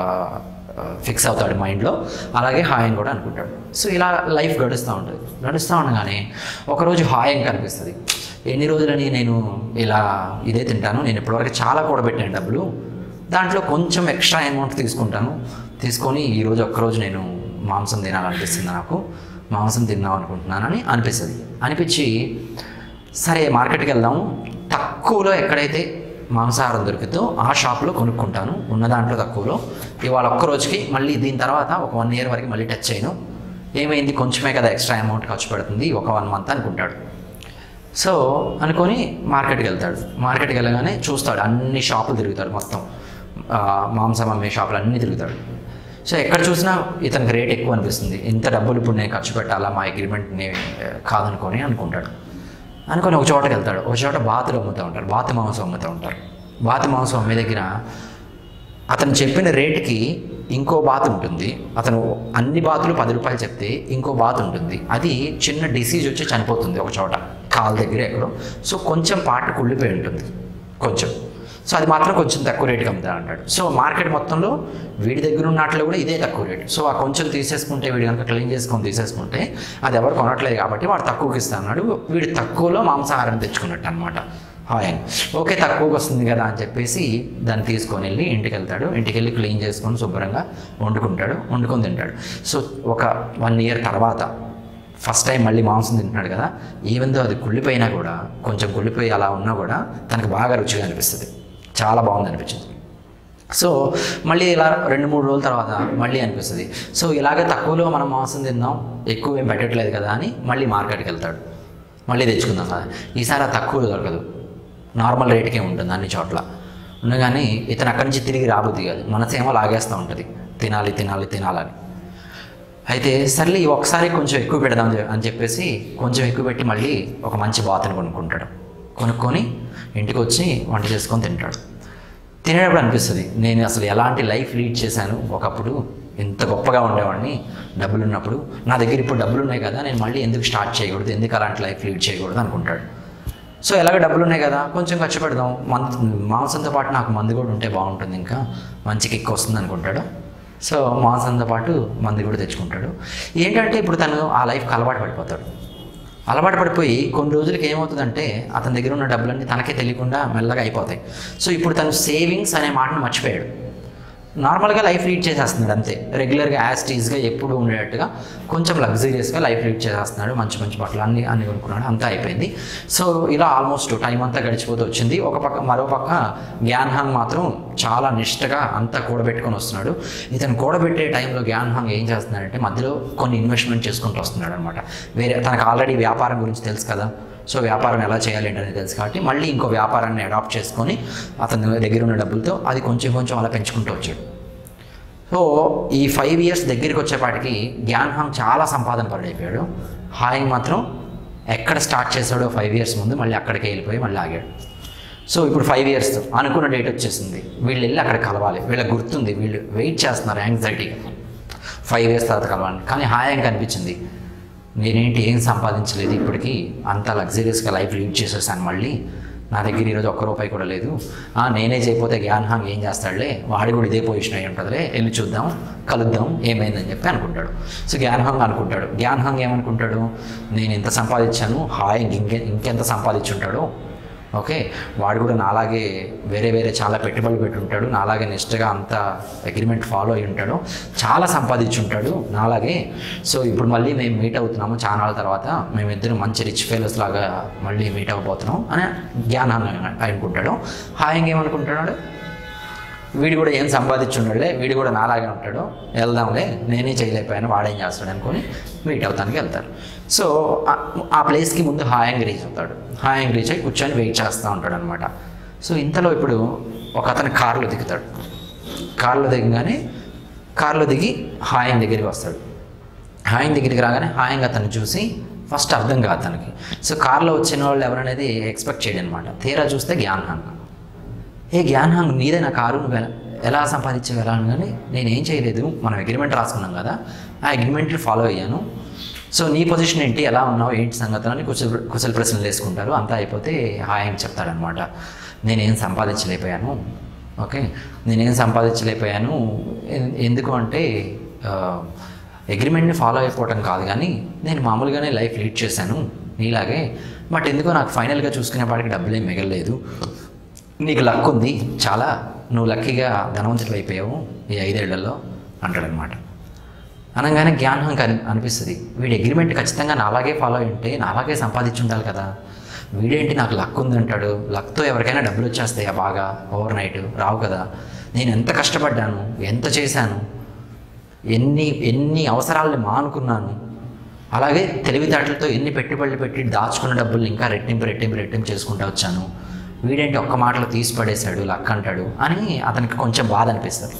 ఫిక్స్ అవుతాడు మైండ్లో అలాగే హాయం కూడా అనుకుంటాడు సో ఇలా లైఫ్ గడుస్తూ ఉంటుంది గడుస్తూ ఉండగానే ఒకరోజు హాయం కనిపిస్తుంది ఎన్ని రోజులని నేను ఇలా ఇదే తింటాను నేను ఇప్పటివరకు చాలా కూడబెట్టాను డబ్బులు దాంట్లో కొంచెం ఎక్స్ట్రా అమౌంట్ తీసుకుంటాను తీసుకొని ఈరోజు ఒక్కరోజు నేను మాంసం తినాలనిపిస్తుంది నాకు మాంసం తిందాం అనుకుంటున్నానని అనిపిస్తుంది అనిపించి సరే మార్కెట్కి వెళ్దాము తక్కువలో ఎక్కడైతే మాంసాహారం దొరుకుతుందో ఆ షాప్లో కొనుక్కుంటాను ఉన్న దాంట్లో తక్కువలో ఇవాళ ఒక్క రోజుకి మళ్ళీ దీని తర్వాత ఒక వన్ ఇయర్ వరకు మళ్ళీ టచ్ చేయను ఏమైంది కొంచెమే కదా ఎక్స్ట్రా అమౌంట్ ఖర్చు పెడుతుంది ఒక వన్ మంత్ అనుకుంటాడు సో అనుకొని మార్కెట్కి వెళ్తాడు మార్కెట్కి వెళ్ళగానే చూస్తాడు అన్ని షాపులు తిరుగుతాడు మొత్తం ఆ, మాంసం అమ్మే షాపులు అన్నీ తిరుగుతాడు సో ఎక్కడ చూసినా ఇతనికి రేట్ ఎక్కువ అనిపిస్తుంది ఇంత డబ్బులు ఇప్పుడు నేను ఖర్చు పెట్టాలా మా అగ్రిమెంట్ని కాదనుకొని అనుకుంటాడు అనుకొని ఒక చోటకి వెళ్తాడు ఒక చోట బాతులు అమ్ముతూ ఉంటారు బాతు మాంసం అమ్ముతూ ఉంటారు బాతు మాంసం అమ్మే దగ్గర అతను చెప్పిన రేట్కి ఇంకో బాత్ ఉంటుంది అతను అన్ని బాతులు పది రూపాయలు చెప్తే ఇంకో బాత్ ఉంటుంది అది చిన్న డిసీజ్ వచ్చి చనిపోతుంది ఒక చోట కాలు దగ్గర ఎక్కడో సో కొంచెం పాట కుళ్ళిపోయి ఉంటుంది కొంచెం సో అది మాత్రం కొంచెం తక్కువ రేటుకి అమ్ముతా అంటాడు సో మార్కెట్ మొత్తంలో వీడి దగ్గర ఉన్నట్లు కూడా ఇదే తక్కువ రేటు సో ఆ కొంచెం తీసేసుకుంటే వీడు కనుక క్లీన్ చేసుకొని తీసేసుకుంటే అది ఎవరు కొనట్లేదు కాబట్టి వాడు తక్కువకి ఇస్తా అన్నాడు వీడు తక్కువలో మాంసాహారం తెచ్చుకున్నట్టు అనమాట హాయ్ ఓకే తక్కువకి వస్తుంది కదా అని చెప్పేసి దాన్ని తీసుకొని వెళ్ళి ఇంటికి వెళ్తాడు ఇంటికి వెళ్ళి క్లీన్ చేసుకొని శుభ్రంగా వండుకుంటాడు వండుకొని తింటాడు సో ఒక వన్ ఇయర్ తర్వాత ఫస్ట్ టైం మళ్ళీ మాంసం తింటున్నాడు కదా ఈవెందో అది కుళ్ళిపోయినా కూడా కొంచెం కుళ్ళిపోయి అలా ఉన్నా కూడా తనకు బాగా రుచిగా అనిపిస్తుంది చాలా బాగుంది అనిపించింది సో మళ్ళీ ఇలా రెండు మూడు రోజుల తర్వాత మళ్ళీ అనిపిస్తుంది సో ఇలాగే తక్కువలో మనం మాంసం తిందాం ఎక్కువ ఏం పెట్టట్లేదు కదా అని మళ్ళీ మార్కెట్కి వెళ్తాడు మళ్ళీ తెచ్చుకుందాం కదా ఈసారి ఆ తక్కువలో దొరకదు నార్మల్ రేట్కే ఉంటుంది అన్ని చోట్ల ఉండగానే ఇతను అక్కడి నుంచి తిరిగి రాబుద్ది కాదు మనసేమో లాగేస్తూ ఉంటుంది తినాలి తినాలి తినాలని అయితే సర్లే ఈ ఒకసారి కొంచెం ఎక్కువ పెడదాం చె- అని చెప్పేసి కొంచెం ఎక్కువ పెట్టి మళ్ళీ ఒక మంచి బాతుని కొనుక్కుంటాడు కొనుక్కొని ఇంటికి వచ్చి వంట చేసుకొని తింటాడు తినేటప్పుడు అనిపిస్తుంది నేను అసలు ఎలాంటి లైఫ్ లీడ్ చేశాను ఒకప్పుడు ఎంత గొప్పగా ఉండేవాడిని డబ్బులు ఉన్నప్పుడు నా దగ్గర ఇప్పుడు డబ్బులు ఉన్నాయి కదా నేను మళ్ళీ ఎందుకు స్టార్ట్ చేయకూడదు ఎందుకు అలాంటి లైఫ్ లీడ్ చేయకూడదు అనుకుంటాడు సో ఎలాగ డబ్బులు ఉన్నాయి కదా కొంచెం ఖర్చు పెడదాం మంత్ మాంసంతో పాటు నాకు మందు కూడా ఉంటే బాగుంటుంది ఇంకా మంచి కిక్ వస్తుంది అనుకుంటాడు సో మాంసంతో పాటు మందు కూడా తెచ్చుకుంటాడు ఏంటంటే ఇప్పుడు తను ఆ లైఫ్కి అలవాటు పడిపోతాడు అలవాటు పడిపోయి కొన్ని రోజులకి ఏమవుతుందంటే అతని దగ్గర ఉన్న డబ్బులన్నీ తనకే తెలియకుండా మెల్లగా అయిపోతాయి సో ఇప్పుడు తను సేవింగ్స్ అనే మాటను మర్చిపోయాడు నార్మల్గా లైఫ్ లీడ్ చేసేస్తున్నాడు అంతే రెగ్యులర్గా యాస్టీస్గా ఎప్పుడు ఉండేటట్టుగా కొంచెం లగ్జరీస్గా లైఫ్ లీడ్ చేసేస్తున్నాడు మంచి మంచి బట్టలు అన్ని అన్ని కొనుక్కున్నాడు అంతా అయిపోయింది సో ఇలా ఆల్మోస్ట్ టైం అంతా గడిచిపోతూ వచ్చింది ఒక పక్క మరో పక్క జ్ఞాన్హాంగ్ మాత్రం చాలా నిష్టగా అంతా కూడబెట్టుకొని వస్తున్నాడు ఇతను కూడబెట్టే టైంలో జ్ఞాన్హాంగ్ ఏం చేస్తున్నాడంటే మధ్యలో కొన్ని ఇన్వెస్ట్మెంట్ చేసుకుంటూ వస్తున్నాడు అనమాట వేరే తనకు ఆల్రెడీ వ్యాపారం గురించి తెలుసు కదా సో వ్యాపారం ఎలా చేయాలి ఏంటనేది తెలుసు కాబట్టి మళ్ళీ ఇంకో వ్యాపారాన్ని అడాప్ట్ చేసుకొని అతని దగ్గర ఉన్న డబ్బులతో అది కొంచెం కొంచెం అలా పెంచుకుంటూ వచ్చాడు సో ఈ ఫైవ్ ఇయర్స్ దగ్గరికి వచ్చేపాటికి జ్ఞాన్హాంగ్ చాలా సంపాదన పరుడైపోయాడు హాయింగ్ మాత్రం ఎక్కడ స్టార్ట్ చేశాడో ఫైవ్ ఇయర్స్ ముందు మళ్ళీ అక్కడికే వెళ్ళిపోయి మళ్ళీ ఆగాడు సో ఇప్పుడు ఫైవ్ ఇయర్స్ అనుకున్న డేట్ వచ్చేసింది వీళ్ళు వెళ్ళి అక్కడ కలవాలి వీళ్ళకి గుర్తుంది వీళ్ళు వెయిట్ చేస్తున్నారు యాంగ్జైటీగా ఫైవ్ ఇయర్స్ తర్వాత కలవాలి కానీ హాయంగా అనిపించింది నేనేంటి ఏం సంపాదించలేదు ఇప్పటికీ అంత లగ్జరీస్గా లైఫ్ లీడ్ చేసేసాను మళ్ళీ నా దగ్గర ఈరోజు ఒక్క రూపాయి కూడా లేదు ఆ, నేనే చేయకపోతే జ్ఞాన్హాంగ్ ఏం చేస్తాడులే వాడి కూడా ఇదే పొజిషన్ అయి ఉంటుందిలే వెళ్ళి చూద్దాం కలుద్దాం ఏమైందని చెప్పి అనుకుంటాడు సో జ్ఞాన్హాంగ్ అనుకుంటాడు జ్ఞాన్హాంగ్ ఏమనుకుంటాడు నేను ఇంత సంపాదించాను హాయ్ ఇంకె ఇంకెంత సంపాదించుంటాడో ఓకే వాడు కూడా నాలాగే వేరే వేరే చాలా పెట్టుబడులు పెట్టి ఉంటాడు నాలాగే నిష్టగా అంత అగ్రిమెంట్ ఫాలో అయి ఉంటాడు చాలా సంపాదించి ఉంటాడు నాలాగే సో ఇప్పుడు మళ్ళీ మేము మీట్ అవుతున్నాము చాలా నాళ్ళ తర్వాత మేమిద్దరం మంచి రిచ్ ఫెలోస్ లాగా మళ్ళీ మీట్ అవ్వబోతున్నాం అని జ్ఞానాన్ని అనుకుంటాడు హాయంగా ఏమనుకుంటున్నాడు వీడు కూడా ఏం సంపాదించున్నాడులే వీడు కూడా నాలాగే ఉంటాడు వెళ్దాంలే నేనే చేయలేకపోయాను వాడేం చేస్తాడు అనుకొని మీట్ అవుతానికి వెళ్తారు సో ఆ- ఆ ప్లేస్కి ముందు హాయంగా రీచ్ అవుతాడు హాయంగా రీచ్ అయ్యి కూర్చొని వెయిట్ చేస్తూ ఉంటాడు అనమాట సో ఇంతలో ఇప్పుడు ఒక అతను కారులో దిగుతాడు కారులో దిగగానే కారులో దిగి హాయం దగ్గరికి వస్తాడు హాయం దగ్గరికి రాగానే హాయంగా అతను చూసి ఫస్ట్ అర్థం కాదు తనకి సో కార్లో వచ్చిన వాళ్ళు ఎవరనేది ఎక్స్పెక్ట్ చేయడం అనమాట తీరా చూస్తే జ్ఞానహాంగ్ ఏ జ్ఞానహాంగ్ నీదే నా కారు నువ్వు ఎలా ఎలా సంపాదించావు ఎలా అనగానే నేనేం చేయలేదు మనం అగ్రిమెంట్ రాసుకున్నాం కదా ఆ అగ్రిమెంట్లు ఫాలో అయ్యాను సో నీ పొజిషన్ ఏంటి ఎలా ఉన్నావు ఏంటి సంగతులు అని కుశల కుశల ప్రశ్నలు వేసుకుంటారు అంతా అయిపోతే హాయ్ అని చెప్తాడనమాట నేనేం సంపాదించలేకపోయాను ఓకే నేనేం సంపాదించలేకపోయాను ఎన్- ఎందుకు అంటే అగ్రిమెంట్ని ఫాలో అయిపోవటం కాదు కానీ నేను మామూలుగానే లైఫ్ లీడ్ చేశాను నీలాగే బట్ ఎందుకో నాకు ఫైనల్గా చూసుకునేపాటికి డబ్బులేం మిగలలేదు నీకు లక్ ఉంది చాలా నువ్వు లక్కీగా ధనవంతుడు అయిపోయావు ఈ ఐదేళ్లలో అంటాడనమాట అనగానే జ్ఞానం అని అనిపిస్తుంది వీడి అగ్రిమెంట్ ఖచ్చితంగా నాలాగే ఫాలో అయి ఉంటే నాలాగే సంపాదించి ఉండాలి కదా వీడేంటి నాకు లక్ ఉంది అంటాడు లక్తో ఎవరికైనా డబ్బులు వచ్చేస్తాయా బాగా ఓవర్ నైట్ రావు కదా నేను ఎంత కష్టపడ్డాను ఎంత చేశాను ఎన్ని ఎన్ని అవసరాలను మానుకున్నాను అలాగే తెలివితేటలతో ఎన్ని పెట్టుబడులు పెట్టి దాచుకున్న డబ్బులు ఇంకా రెట్టింపు రెట్టింపు రెట్టింపు చేసుకుంటూ వచ్చాను వీడేంటి ఒక్క మాటలో తీసి పడేశాడు లక్ అంటాడు అని అతనికి కొంచెం బాధ అనిపిస్తుంది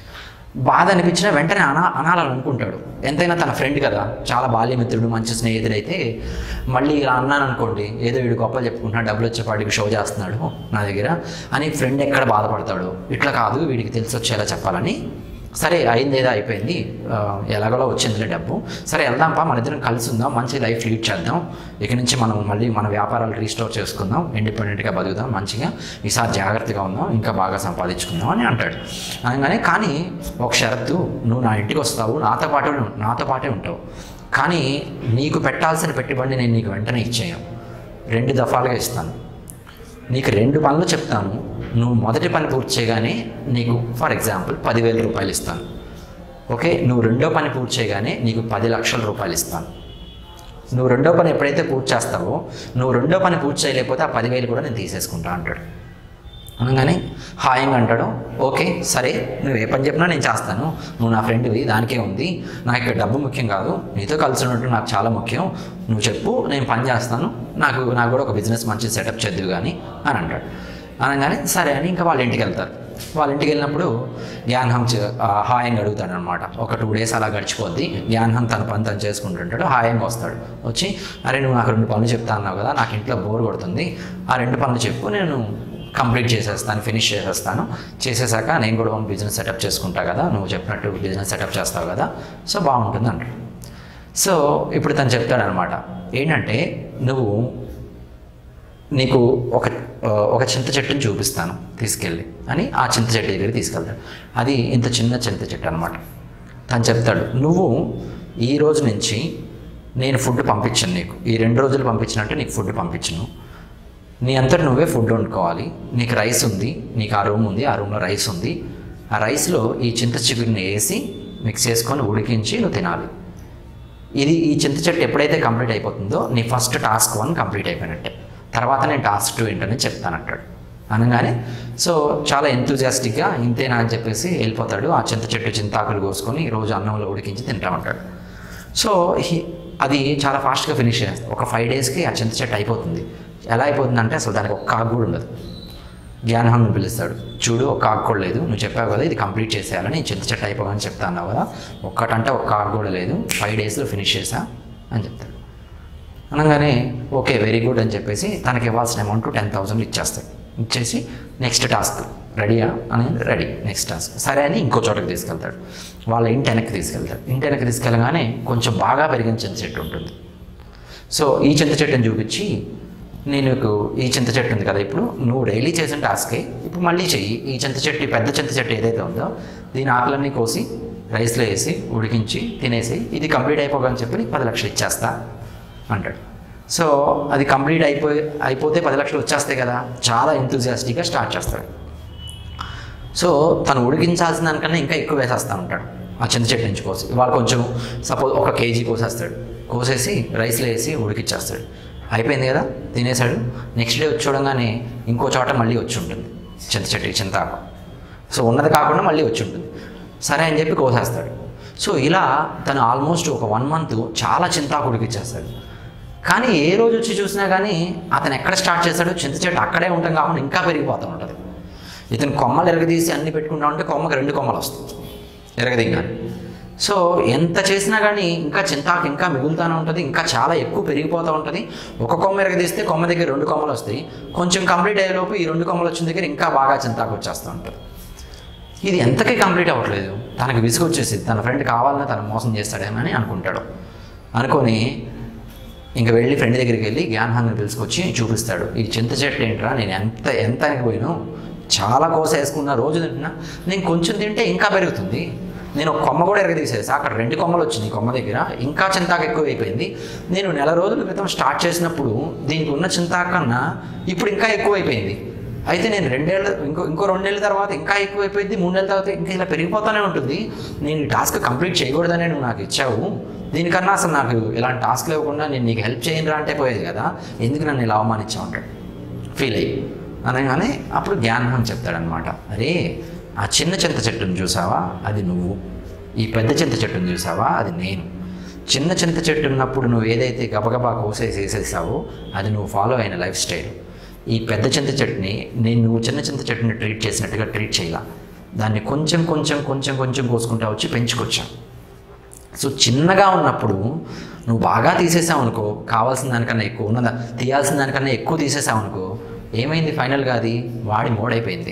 బాధ అనిపించినా వెంటనే అనా అనాలని అనుకుంటాడు ఎంతైనా తన ఫ్రెండ్ కదా చాలా బాల్యమిత్రుడు మంచి స్నేహితుడైతే మళ్ళీ ఇలా అన్నాను అనుకోండి ఏదో వీడు గొప్పలు చెప్పుకుంటున్నాడు డబ్బులు వచ్చేపాటికి షో చేస్తున్నాడు నా దగ్గర అని ఫ్రెండ్ ఎక్కడ బాధపడతాడు ఇట్లా కాదు వీడికి తెలిసి వచ్చేలా చెప్పాలని సరే అయింది ఏదో అయిపోయింది ఆ, ఎలాగోలా వచ్చిందిలే డబ్బు సరే వెళ్దాంపా మన ఇద్దరం కలిసి ఉందాం మంచి లైఫ్ లీడ్ చేద్దాం ఇక నుంచి మనం మళ్ళీ మన వ్యాపారాలు రీస్టోర్ చేసుకుందాం ఇండిపెండెంట్గా బతుకుదాం మంచిగా ఈసారి జాగ్రత్తగా ఉందాం ఇంకా బాగా సంపాదించుకుందాం అని అంటాడు అనగానే కానీ ఒక షరతు నువ్వు నా ఇంటికి వస్తావు నాతో పాటు నాతో పాటే ఉంటావు కానీ నీకు పెట్టాల్సిన పెట్టుబడి నేను నీకు వెంటనే ఇచ్చేయం రెండు దఫాలుగా ఇస్తాను నీకు రెండు పనులు చెప్తాను నువ్వు మొదటి పని పూర్తి చేయగానే నీకు ఫర్ ఎగ్జాంపుల్ పదివేల రూపాయలు ఇస్తాను ఓకే నువ్వు రెండో పని పూర్తి చేయగానే నీకు పది లక్షల రూపాయలు ఇస్తాను నువ్వు రెండో పని ఎప్పుడైతే పూర్తి చేస్తావో నువ్వు రెండో పని పూర్తి చేయలేకపోతే ఆ పదివేలు కూడా నేను తీసేసుకుంటా అంటాడు అనగానే హాయంగా అంటాడు ఓకే సరే నువ్వు ఏ పని చెప్పినా నేను చేస్తాను నువ్వు నా ఫ్రెండ్వి దానికే ఉంది నాకు ఇక్కడ డబ్బు ముఖ్యం కాదు నీతో కలిసి ఉన్నట్టు నాకు చాలా ముఖ్యం నువ్వు చెప్పు నేను పని చేస్తాను నాకు నాకు కూడా ఒక బిజినెస్ మంచి సెటప్ చేద్దు కానీ అని అంటాడు అనగానే సరే అని ఇంకా వాళ్ళ ఇంటికి వెళ్తారు వాళ్ళ ఇంటికి వెళ్ళినప్పుడు జ్ఞాన్హం చే- ఆ, హాయంగా అడుగుతాడు అనమాట ఒక టూ డేస్ అలా గడిచిపోద్ది జ్ఞాన్హం తన పని తను చేసుకుంటుంటాడు హాయంగా వస్తాడు వచ్చి అరే నువ్వు నాకు రెండు పనులు చెప్తా అన్నావు కదా నాకు ఇంట్లో బోర్ కొడుతుంది ఆ రెండు పనులు చెప్పు నేను కంప్లీట్ చేసేస్తాను ఫినిష్ చేసేస్తాను చేసేసాక నేను కూడా ఒక బిజినెస్ సెటప్ చేసుకుంటా కదా నువ్వు చెప్పినట్టు బిజినెస్ సెటప్ చేస్తావు కదా సో బాగుంటుంది అంటాడు సో ఇప్పుడు తను చెప్తాడనమాట ఏంటంటే నువ్వు నీకు ఒక ఆ, ఒక చింత చెట్టుని చూపిస్తాను తీసుకెళ్ళి అని ఆ చింత చెట్టు దగ్గరికి తీసుకెళ్తాడు అది ఇంత చిన్న చింత చెట్టు అనమాట తను చెప్తాడు నువ్వు ఈ రోజు నుంచి నేను ఫుడ్ పంపించను నీకు ఈ రెండు రోజులు పంపించినట్టు నీకు ఫుడ్ పంపించను నీ అంతటి నువ్వే ఫుడ్ వండుకోవాలి నీకు రైస్ ఉంది నీకు ఆ రూమ్ ఉంది ఆ రూమ్లో రైస్ ఉంది ఆ రైస్లో ఈ చింత చిగురిని వేసి మిక్స్ చేసుకొని ఉడికించి నువ్వు తినాలి ఇది ఈ చింత చెట్టు ఎప్పుడైతే కంప్లీట్ అయిపోతుందో నీ ఫస్ట్ టాస్క్ వన్ కంప్లీట్ అయిపోయినట్టే తర్వాత నేను టాస్క్ టూ ఏంటని చెప్తానంటాడు అనగానే సో చాలా ఎంతూజియాస్టిక్గా ఇంతేనా అని చెప్పేసి వెళ్ళిపోతాడు ఆ చింత చెట్టు చింతాకులు కోసుకొని రోజు అన్నంలో ఉడికించి తింటా ఉంటాడు సో హి- అది చాలా ఫాస్ట్గా ఫినిష్ చేస్తాడు ఒక ఫైవ్ డేస్కి ఆ చింత చెట్టు అయిపోతుంది ఎలా అయిపోతుందంటే అసలు దానికి ఒక్క ఆకు కూడా ఉండదు జ్ఞానహాన్ని పిలుస్తాడు చూడు ఒక్క ఆకు కూడా లేదు నువ్వు చెప్పావు కదా ఇది కంప్లీట్ చేసేయాలని చింత చెట్టు అయిపోగానే చెప్తా అన్నావు కదా ఒక్కటంటే ఒక్క ఆకు కూడా లేదు ఫైవ్ డేస్లో ఫినిష్ చేసా అని చెప్తాడు అనగానే ఓకే వెరీ గుడ్ అని చెప్పేసి తనకి ఇవ్వాల్సిన అమౌంట్ టెన్ థౌసండ్ ఇచ్చేస్తాడు ఇచ్చేసి నెక్స్ట్ టాస్క్ రెడీయా అని రెడీ నెక్స్ట్ టాస్క్ సరే అని ఇంకో చోటకి తీసుకెళ్తాడు వాళ్ళ ఇంటి వెనక్కి తీసుకెళ్తాడు ఇంటి వెనక్కి తీసుకెళ్ళగానే కొంచెం బాగా పెరిగిన చింత చెట్టు ఉంటుంది సో ఈ చింత చెట్టుని చూపించి నేను నీకు ఈ చింత చెట్టు ఉంది కదా ఇప్పుడు నువ్వు డైలీ చేసిన టాస్కే ఇప్పుడు మళ్ళీ చెయ్యి ఈ చింత చెట్టు ఈ పెద్ద చింత చెట్టు ఏదైతే ఉందో దీని ఆకులన్నీ కోసి రైస్లో వేసి ఉడికించి తినేసి ఇది కంప్లీట్ అయిపోగాని చెప్పి నీకు పది లక్షలు ఇచ్చేస్తా అంటాడు సో అది కంప్లీట్ అయిపోయి అయిపోతే పది లక్షలు వచ్చేస్తాయి కదా చాలా ఎంతూజియాస్టిక్గా స్టార్ట్ చేస్తాడు సో తను ఉడికించాల్సిన దానికన్నా ఇంకా ఎక్కువ వేసేస్తూ ఉంటాడు ఆ చింత చెట్టు నుంచి కోసి ఇవాళ కొంచెం సపోజ్ ఒక కేజీ కోసేస్తాడు కోసేసి రైస్లో వేసి ఉడికిచ్చేస్తాడు అయిపోయింది కదా తినేసాడు నెక్స్ట్ డే వచ్చి చూడంగానే ఇంకో చోట మళ్ళీ వచ్చి ఉంటుంది చింత చెట్టు చింతాకు సో ఉన్నది కాకుండా మళ్ళీ వచ్చి ఉంటుంది సరే అని చెప్పి కోసేస్తాడు సో ఇలా తను ఆల్మోస్ట్ ఒక వన్ మంత్ చాలా చింతాకు ఉడికిచ్చేస్తాడు కానీ ఏ రోజు వచ్చి చూసినా కానీ అతను ఎక్కడ స్టార్ట్ చేస్తాడో చింత చెట్టు అక్కడే ఉండటం కాకుండా ఇంకా పెరిగిపోతూ ఉంటుంది ఇతను కొమ్మలు ఎరగదీసి అన్ని పెట్టుకుంటా ఉంటే కొమ్మకి రెండు కొమ్మలు వస్తాయి ఎరగదింగానే సో ఎంత చేసినా కానీ ఇంకా చింతాకు ఇంకా మిగులుతూనే ఉంటుంది ఇంకా చాలా ఎక్కువ పెరిగిపోతూ ఉంటుంది ఒక కొమ్మ ఎరగదీస్తే కొమ్మ దగ్గర రెండు కొమ్మలు వస్తాయి కొంచెం కంప్లీట్ అయ్యేలోపు ఈ రెండు కొమ్మలు వచ్చిన దగ్గర ఇంకా బాగా చింతాకు వచ్చేస్తూ ఉంటుంది ఇది ఎంతకీ కంప్లీట్ అవ్వట్లేదు తనకు విసుగు వచ్చేసింది తన ఫ్రెండ్ కావాలని తను మోసం చేస్తాడేమని అనుకుంటాడు అనుకొని ఇంక వెళ్ళి ఫ్రెండ్ దగ్గరికి వెళ్ళి జ్ఞానహాన్ని పిలుచుకొచ్చి చూపిస్తాడు ఈ చింత చెట్టు ఏంట్రా నేను ఎంత ఎంత పోయిను చాలా కోస వేసుకున్న రోజు తింటున్నా నేను కొంచెం తింటే ఇంకా పెరుగుతుంది నేను ఒక కొమ్మ కూడా ఎరగదీసేసా అక్కడ రెండు కొమ్మలు వచ్చినాయి కొమ్మ దగ్గర ఇంకా చింతాకు ఎక్కువ అయిపోయింది నేను నెల రోజుల క్రితం స్టార్ట్ చేసినప్పుడు దీనికి ఉన్న చింతాకు కన్నా ఇప్పుడు ఇంకా ఎక్కువ అయిపోయింది అయితే నేను రెండేళ్ళ ఇంకో ఇంకో రెండేళ్ళ తర్వాత ఇంకా ఎక్కువైపోయింది మూడు నెలల తర్వాత ఇంకా ఇలా పెరిగిపోతూనే ఉంటుంది నేను ఈ టాస్క్ కంప్లీట్ చేయకూడదనే నువ్వు నాకు ఇచ్చావు దీనికన్నా అసలు నాకు ఇలాంటి టాస్క్ లేకుండా నేను నీకు హెల్ప్ చేయనురా అంటే పోయేది కదా ఎందుకు నన్ను ఇలా అవమానించావు అంటాడు ఫీల్ అయ్యి అనగానే అప్పుడు జ్ఞానం చెప్తాడనమాట అరే ఆ చిన్న చింత చెట్టును చూసావా అది నువ్వు ఈ పెద్ద చింత చెట్టును చూసావా అది నేను చిన్న చింత చెట్టు ఉన్నప్పుడు నువ్వు ఏదైతే గబగబా కోసేసి వేసేసావో అది నువ్వు ఫాలో అయిన లైఫ్ స్టైల్ ఈ పెద్ద చింత చెట్టుని నేను నువ్వు చిన్న చింత చెట్టుని ట్రీట్ చేసినట్టుగా ట్రీట్ చేయాల దాన్ని కొంచెం కొంచెం కొంచెం కొంచెం కోసుకుంటా వచ్చి పెంచుకొచ్చాం సో చిన్నగా ఉన్నప్పుడు నువ్వు బాగా తీసేసావు అనుకో కావాల్సిన దానికన్నా ఎక్కువ ఉన్నదా తీయాల్సిన దానికన్నా ఎక్కువ తీసేసావు అనుకో ఏమైంది ఫైనల్గా అది వాడి మోడైపోయింది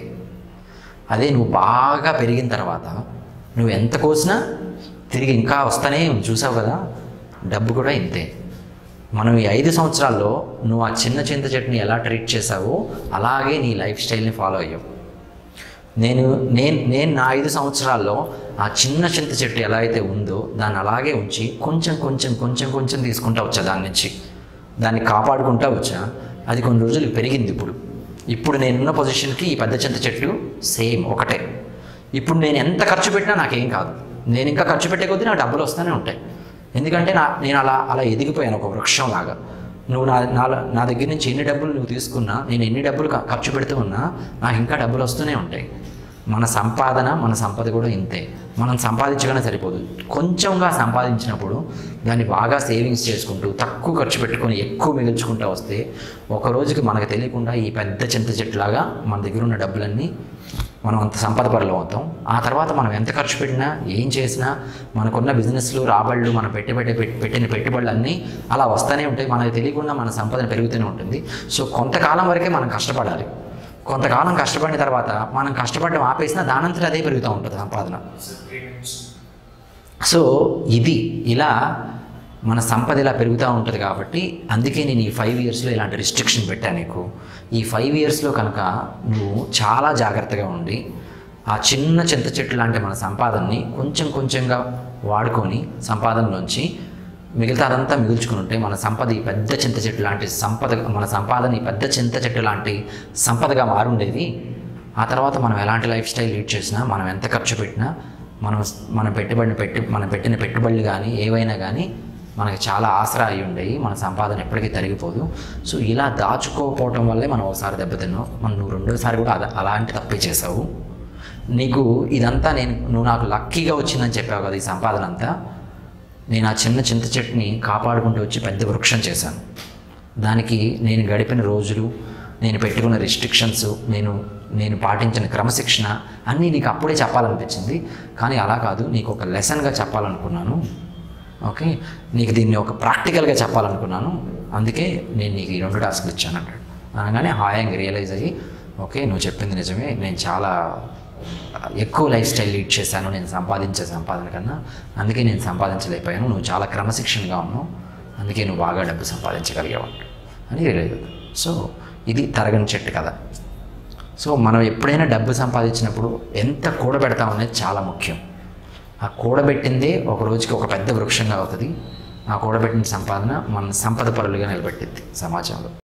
అదే నువ్వు బాగా పెరిగిన తర్వాత నువ్వు ఎంత కోసినా తిరిగి ఇంకా వస్తానే ఉంది. చూసావు కదా డబ్బు కూడా ఇంతే మనం ఈ ఐదు సంవత్సరాల్లో నువ్వు ఆ చిన్న చింత చెట్టుని ఎలా ట్రీట్ చేసావో అలాగే నీ లైఫ్ స్టైల్ని ఫాలో అయ్యావు నేను నేను నేను నా ఐదు సంవత్సరాల్లో ఆ చిన్న చింత చెట్టు ఎలా అయితే ఉందో దాన్ని అలాగే ఉంచి కొంచెం కొంచెం కొంచెం కొంచెం తీసుకుంటా వచ్చా దాని నుంచి దాన్ని కాపాడుకుంటా వచ్చా అది కొన్ని రోజులు పెరిగింది ఇప్పుడు ఇప్పుడు నేనున్న పొజిషన్కి ఈ పెద్ద చింత చెట్టు సేమ్ ఒకటే ఇప్పుడు నేను ఎంత ఖర్చు పెట్టినా నాకేం కాదు నేను ఇంకా ఖర్చు పెట్టే కొద్దీ నాకు డబ్బులు వస్తూనే ఉంటాయి ఎందుకంటే నా నేను అలా అలా ఎదిగిపోయాను ఒక వృక్షం లాగా నువ్వు నా నా నా దగ్గర నుంచి ఎన్ని డబ్బులు నువ్వు తీసుకున్నా నేను ఎన్ని డబ్బులు ఖ- ఖర్చు పెడుతూ ఉన్నా నాకు ఇంకా డబ్బులు వస్తూనే ఉంటాయి మన సంపాదన మన సంపద కూడా ఇంతే మనం సంపాదించగానే సరిపోదు కొంచెంగా సంపాదించినప్పుడు దాన్ని బాగా సేవింగ్స్ చేసుకుంటూ తక్కువ ఖర్చు పెట్టుకొని ఎక్కువ మిగుల్చుకుంటూ వస్తే ఒక రోజుకి మనకు తెలియకుండా ఈ పెద్ద చింత చెట్టులాగా మన దగ్గర ఉన్న డబ్బులన్నీ మనం అంత సంపద పరులు అవుతాం ఆ తర్వాత మనం ఎంత ఖర్చు పెట్టినా ఏం చేసినా మనకున్న బిజినెస్లు రాబళ్ళు మనం పెట్టి పెట్టి పెట్టి- పెట్టిన పెట్టుబడులు అన్నీ అలా వస్తూనే ఉంటాయి మనకు తెలియకుండా మన సంపదన పెరుగుతూనే ఉంటుంది సో కొంతకాలం వరకే మనం కష్టపడాలి కొంతకాలం కష్టపడిన తర్వాత మనం కష్టపడడం ఆపేసినా దానంతరం అదే పెరుగుతూ ఉంటుంది సంపాదన సో ఇది ఇలా మన సంపద ఇలా పెరుగుతూ ఉంటుంది కాబట్టి అందుకే నేను ఈ ఫైవ్ ఇయర్స్లో ఇలాంటి రిస్ట్రిక్షన్ పెట్టాను నీకు ఈ ఫైవ్ ఇయర్స్లో కనుక నువ్వు చాలా జాగ్రత్తగా ఉండి ఆ చిన్న చింత చెట్టు లాంటి మన సంపాదనని కొంచెం కొంచెంగా వాడుకొని సంపాదనలోంచి మిగతా అదంతా మిగుల్చుకుని ఉంటే మన సంపద ఈ పెద్ద చింత చెట్టు లాంటి సంపద మన సంపాదన ఈ పెద్ద చింత చెట్టు లాంటి సంపదగా మారుండేది ఆ తర్వాత మనం ఎలాంటి లైఫ్ స్టైల్ లీడ్ చేసినా మనం ఎంత ఖర్చు పెట్టినా మనం మనం పెట్టుబడిని పెట్టి మనం పెట్టిన పెట్టుబడులు కానీ ఏవైనా కానీ మనకి చాలా ఆసరా అయి ఉండేవి మన సంపాదన ఎప్పటికీ తరిగిపోదు సో ఇలా దాచుకోకపోవటం వల్లే మనం ఒకసారి దెబ్బతిన్నావు మనం నువ్వు రెండోసారి కూడా అద అలాంటి తప్పే చేసావు నీకు ఇదంతా నేను నువ్వు నాకు లక్కీగా వచ్చిందని చెప్పావు కదా ఈ సంపాదన అంతా నేను ఆ చిన్న చింత చెట్టుని కాపాడుకుంటూ వచ్చి పెద్ద వృక్షం చేశాను దానికి నేను గడిపిన రోజులు నేను పెట్టుకున్న రిస్ట్రిక్షన్స్ నేను నేను పాటించిన క్రమశిక్షణ అన్నీ నీకు అప్పుడే చెప్పాలనిపించింది కానీ అలా కాదు నీకు ఒక లెసన్గా చెప్పాలనుకున్నాను ఓకే నీకు దీన్ని ఒక ప్రాక్టికల్గా చెప్పాలనుకున్నాను అందుకే నేను నీకు ఈ రెండు టాస్క్లు ఇచ్చాను అంటాడు అనగానే హాయంగా రియలైజ్ అయ్యి ఓకే నువ్వు చెప్పింది నిజమే నేను చాలా ఎక్కువ లైఫ్ స్టైల్ లీడ్ చేశాను నేను సంపాదించే సంపాదన కన్నా అందుకే నేను సంపాదించలేకపోయాను నువ్వు చాలా క్రమశిక్షణగా ఉన్నావు అందుకే నువ్వు బాగా డబ్బు సంపాదించగలిగావు అంటాడు అని రియలైజ్ అవుతాడు సో ఇది తరగని చెట్టు కథ సో మనం ఎప్పుడైనా డబ్బు సంపాదించినప్పుడు ఎంత కూడబెడతాం అనేది చాలా ముఖ్యం ఆ కూడబెట్టిందే ఒక రోజుకి ఒక పెద్ద వృక్షంగా అవుతుంది ఆ కూడబెట్టిన సంపాదన మన సంపద పరులుగా నిలబెట్టింది సమాజంలో